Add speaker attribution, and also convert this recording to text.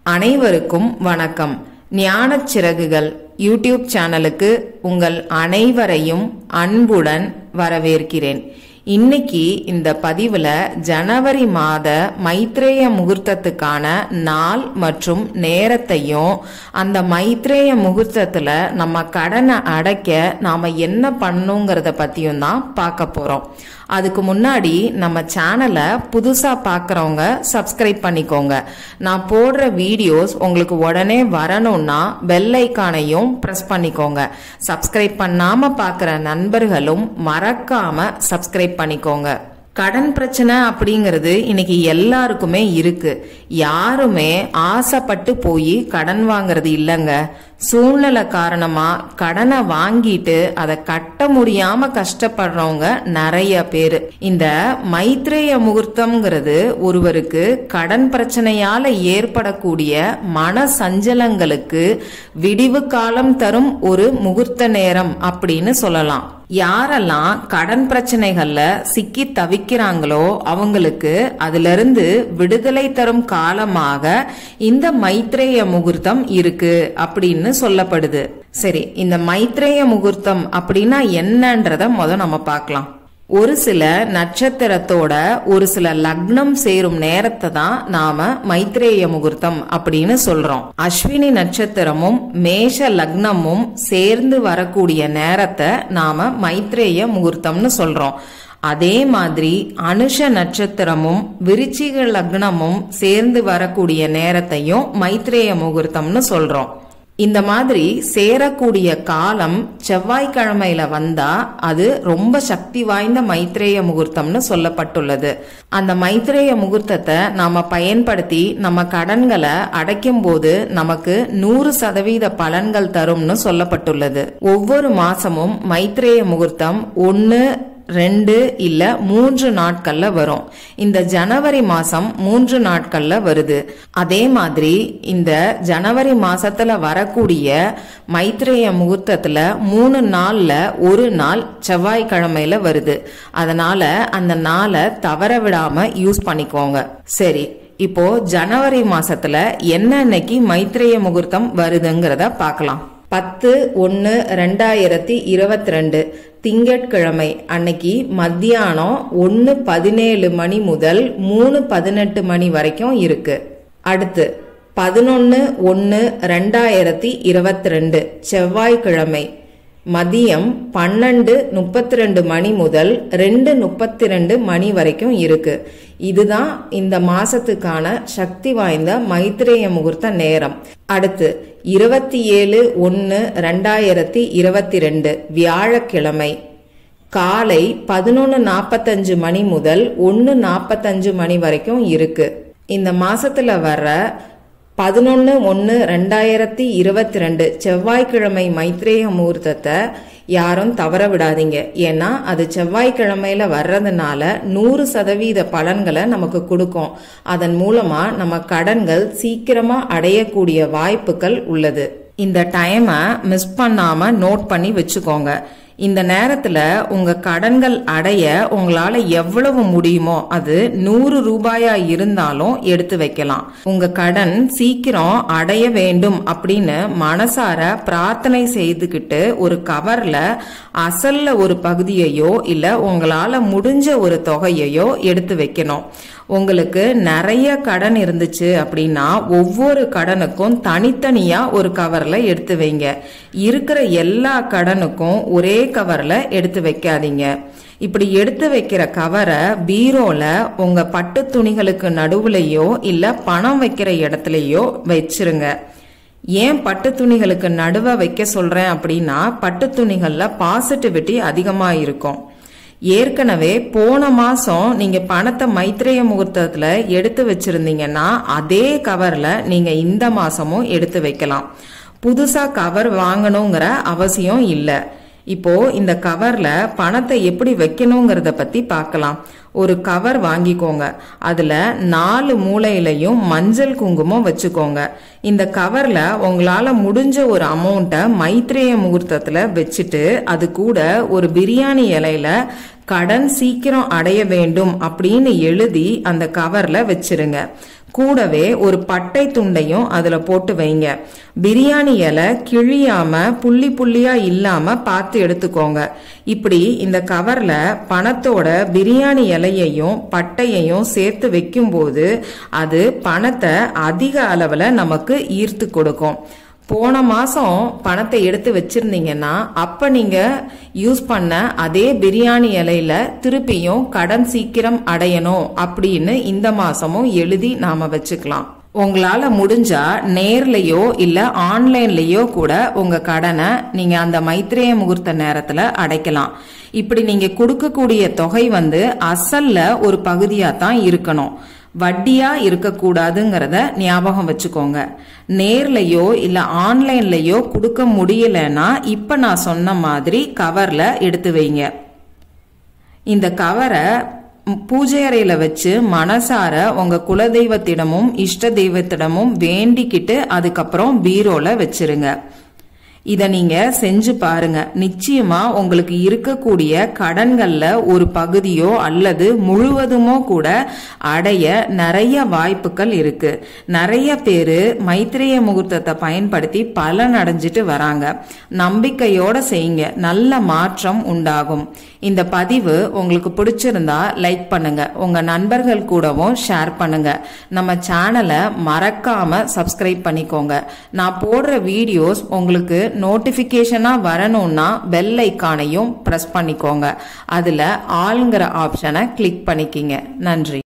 Speaker 1: அனைவருக்கும் வணக்கம் ஞானச் சிறகுகள் யூடியூப் சேனலுக்கு உங்கள் அனைவரையும் அன்புடன் வரவேற்கிறேன் இன்னைக்கு இந்த பதிவுல ஜனவரி மாத மைத்ரேய முகூர்த்தத்துக்கான நாள் மற்றும் நேரத்தையும் அந்த மைத்ரேய முகூர்த்தத்துல நம்ம கடனை அடைக்க நாம என்ன பண்ணுங்கிறத பத்தியும் தான் பார்க்க போறோம் அதுக்கு முன்னாடி நம்ம சேனலை புதுசா பார்க்குறவங்க சப்ஸ்கிரைப் பண்ணிக்கோங்க நான் போடுற வீடியோஸ் உங்களுக்கு உடனே வரணும்னா பெல் ஐக்கானையும் ப்ரெஸ் பண்ணிக்கோங்க சப்ஸ்கிரைப் பண்ணாம பார்க்குற நண்பர்களும் மறக்காம சப்ஸ்கிரைப் பண்ணிக்கோங்க கடன் பிரச்சனை அப்படிங்கிறது இன்னைக்கு எல்லாருக்குமே இருக்கு யாருமே ஆசைப்பட்டு போய் கடன் வாங்குறது இல்லைங்க சூழ்நிலை காரணமா கடனை வாங்கிட்டு அதை கட்ட முடியாம கஷ்டப்படுறவங்க நிறைய பேர் இந்த மைத்ரேய முகூர்த்தம்ங்கிறது ஒருவருக்கு கடன் பிரச்சனையால ஏற்படக்கூடிய மன சஞ்சலங்களுக்கு விடிவு காலம் தரும் ஒரு முகூர்த்த நேரம் அப்படின்னு சொல்லலாம் யாரெல்லாம் கடன் பிரச்சனைகள்ல சிக்கி தவிக்கிறாங்களோ அவங்களுக்கு அதுல இருந்து விடுதலை தரும் காலமாக இந்த மைத்ரேய முகூர்த்தம் இருக்கு அப்படின்னு சொல்லப்படுது சரி இந்த மைத்ரேய முகூர்த்தம் அப்படின்னா என்னன்றத முத நம்ம பார்க்கலாம் ஒரு சில நட்சத்திரத்தோட ஒரு சில லக்னம் சேரும் நேரத்தை தான் நாம மைத்ரேய முகூர்த்தம் அப்படின்னு சொல்றோம் அஸ்வினி நட்சத்திரமும் மேஷ லக்னமும் சேர்ந்து வரக்கூடிய நேரத்தை நாம மைத்ரேய முகூர்த்தம்னு சொல்றோம் அதே மாதிரி அனுஷ நட்சத்திரமும் விருச்சிக லக்னமும் சேர்ந்து வரக்கூடிய நேரத்தையும் மைத்ரேய முகூர்த்தம்னு சொல்றோம் இந்த மாதிரி சேரக்கூடிய காலம் செவ்வாய்க்கிழமையில வந்தா அது ரொம்ப சக்தி வாய்ந்த மைத்ரேய முகூர்த்தம்னு சொல்லப்பட்டுள்ளது அந்த மைத்ரேய முகூர்த்தத்தை நாம பயன்படுத்தி நம்ம கடன்களை அடைக்கும் போது நமக்கு நூறு சதவீத பலன்கள் தரும்னு சொல்லப்பட்டுள்ளது ஒவ்வொரு மாசமும் மைத்ரேய முகூர்த்தம் ஒன்னு ரெண்டு இல்ல மூன்று நாட்கள்ல வரும் இந்த ஜனவரி மாசம் மூன்று நாட்கள்ல வருது அதே மாதிரி இந்த ஜனவரி மாசத்துல வரக்கூடிய மைத்ரேய முகூர்த்தத்துல மூணு நாள்ல ஒரு நாள் செவ்வாய்க்கிழமையில வருது அதனால அந்த நாளை தவற விடாம யூஸ் பண்ணிக்கோங்க சரி இப்போ ஜனவரி மாசத்துல என்னன்னைக்கு மைத்ரேய முகூர்த்தம் வருதுங்கிறத பார்க்கலாம் பத்து ஒன்று ரெண்டாயிரத்தி இருபத்தி ரெண்டு திங்கட்கிழமை அன்னைக்கு மத்தியானம் ஒன்று பதினேழு மணி முதல் மூணு பதினெட்டு மணி வரைக்கும் இருக்கு அடுத்து பதினொன்று ஒன்று ரெண்டாயிரத்தி இருபத்தி ரெண்டு செவ்வாய்க்கிழமை மதியம் பன்னெண்டு முப்பத்தி ரெண்டு மணி முதல் ரெண்டு முப்பத்தி ரெண்டு மணி வரைக்கும் இருக்கு இதுதான் இந்த மாசத்துக்கான சக்தி வாய்ந்த மைத்ரேய முகூர்த்த நேரம் அடுத்து இருபத்தி ஏழு ஒன்று ரெண்டாயிரத்தி இருபத்தி ரெண்டு வியாழக்கிழமை காலை பதினொன்று நாற்பத்தஞ்சு மணி முதல் ஒன்று நாற்பத்தஞ்சு மணி வரைக்கும் இருக்கு இந்த மாசத்துல வர்ற பதினொன்று ஒன்று ரெண்டாயிரத்தி இருபத்தி ரெண்டு செவ்வாய்க்கிழமை மைத்ரேய முகூர்த்தத்தை யாரும் தவற விடாதீங்க ஏன்னா அது செவ்வாய்க்கிழமையில வர்றதுனால நூறு சதவீத பலன்களை நமக்கு கொடுக்கும் அதன் மூலமா நம்ம கடன்கள் சீக்கிரமா அடையக்கூடிய வாய்ப்புகள் உள்ளது இந்த டைமை மிஸ் பண்ணாம நோட் பண்ணி வச்சுக்கோங்க இந்த நேரத்துல உங்க கடன்கள் அடைய உங்களால எவ்வளவு முடியுமோ அது நூறு ரூபாயா இருந்தாலும் எடுத்து வைக்கலாம் உங்க கடன் சீக்கிரம் அடைய வேண்டும் அப்படின்னு மனசார பிரார்த்தனை செய்துகிட்டு ஒரு கவர்ல அசல்ல ஒரு பகுதியையோ இல்ல உங்களால முடிஞ்ச ஒரு தொகையையோ எடுத்து வைக்கணும் உங்களுக்கு நிறைய கடன் இருந்துச்சு அப்படின்னா ஒவ்வொரு கடனுக்கும் தனித்தனியா ஒரு கவர்ல எடுத்து வைங்க இருக்கிற எல்லா கடனுக்கும் ஒரே கவர்ல எடுத்து வைக்காதீங்க இப்படி எடுத்து வைக்கிற கவரை பீரோல உங்க பட்டு துணிகளுக்கு நடுவுலையோ இல்ல பணம் வைக்கிற இடத்துலயோ வச்சிருங்க ஏன் பட்டு துணிகளுக்கு நடுவ வைக்க சொல்றேன் அப்படின்னா பட்டு துணிகள்ல பாசிட்டிவிட்டி அதிகமா இருக்கும் ஏற்கனவே போன மாசம் நீங்க பணத்தை மைத்ரேய முகூர்த்தத்துல எடுத்து வச்சிருந்தீங்கன்னா அதே கவர்ல நீங்க இந்த மாசமும் எடுத்து வைக்கலாம் புதுசா கவர் வாங்கணுங்கிற அவசியம் இல்லை இப்போ இந்த கவர்ல பணத்தை எப்படி வைக்கணுங்கிறத பத்தி பார்க்கலாம் ஒரு கவர் வாங்கிக்கோங்க அதுல நாலு மூலையிலையும் மஞ்சள் குங்குமம் வச்சுக்கோங்க இந்த கவர்ல உங்களால முடிஞ்ச ஒரு அமௌண்ட்டை மைத்ரேய முகூர்த்தத்துல வச்சுட்டு அது கூட ஒரு பிரியாணி இலையில கடன் சீக்கிரம் அடைய வேண்டும் அப்படின்னு எழுதி அந்த கவர்ல வச்சிருங்க கூடவே ஒரு பட்டை துண்டையும் அதுல போட்டு வைங்க பிரியாணி இலை கிழியாம புள்ளி புள்ளியா இல்லாம பார்த்து எடுத்துக்கோங்க இப்படி இந்த கவர்ல பணத்தோட பிரியாணி இலையையும் பட்டையையும் சேர்த்து வைக்கும்போது அது பணத்தை அதிக அளவுல நமக்கு ஈர்த்து கொடுக்கும் போன மாசம் பணத்தை எடுத்து வச்சிருந்தீங்கன்னா அப்ப நீங்க யூஸ் பண்ண அதே பிரியாணி இலையில திருப்பியும் கடன் சீக்கிரம் அடையணும் அப்படின்னு இந்த மாசமும் எழுதி நாம வச்சுக்கலாம் உங்களால முடிஞ்சா நேர்லயோ இல்ல ஆன்லைன்லயோ கூட உங்க கடனை நீங்க அந்த மைத்ரேய முகூர்த்த நேரத்துல அடைக்கலாம் இப்படி நீங்க கொடுக்கக்கூடிய தொகை வந்து அசல்ல ஒரு பகுதியா தான் இருக்கணும் வட்டியா இருக்கக்கூடாதுங்கிறத ஞாபகம் வச்சுக்கோங்க நேர்லயோ இல்ல ஆன்லைன்லயோ கொடுக்க முடியலன்னா இப்ப நான் சொன்ன மாதிரி கவர்ல எடுத்து வைங்க இந்த கவரை பூஜை அறையில வச்சு மனசார உங்க குலதெய்வத்திடமும் இஷ்ட தெய்வத்திடமும் வேண்டிக்கிட்டு அதுக்கப்புறம் பீரோல வச்சிருங்க இத நீங்க செஞ்சு பாருங்க நிச்சயமா உங்களுக்கு இருக்கக்கூடிய கடன்கள்ல ஒரு பகுதியோ அல்லது முழுவதுமோ கூட அடைய நிறைய வாய்ப்புகள் இருக்கு நிறைய பேரு மைத்திரேய முகூர்த்தத்தை பயன்படுத்தி பலன் அடைஞ்சிட்டு வராங்க நம்பிக்கையோட செய்யுங்க நல்ல மாற்றம் உண்டாகும் இந்த பதிவு உங்களுக்கு பிடிச்சிருந்தா லைக் பண்ணுங்க உங்க நண்பர்கள் கூடவும் ஷேர் பண்ணுங்க நம்ம சேனலை மறக்காம சப்ஸ்கிரைப் பண்ணிக்கோங்க நான் போடுற வீடியோஸ் உங்களுக்கு நோட்டிபிகேஷனா வரணும்னா பெல் ஐக்கானையும் பிரஸ் பண்ணிக்கோங்க அதுல ஆளுங்கிற ஆப்ஷனை கிளிக் பண்ணிக்கிங்க நன்றி